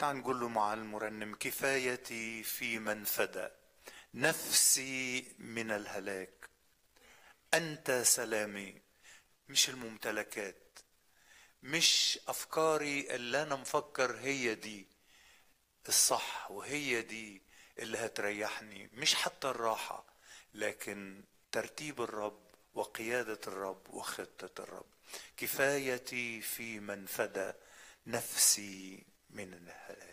تعال نقول له مع المرنم كفايتي في من فدى نفسي من الهلاك انت سلامي مش الممتلكات مش افكاري اللي انا مفكر هي دي الصح وهي دي اللي هتريحني مش حتى الراحه لكن ترتيب الرب وقياده الرب وخطه الرب كفايتي في من فدى نفسي من الهلاك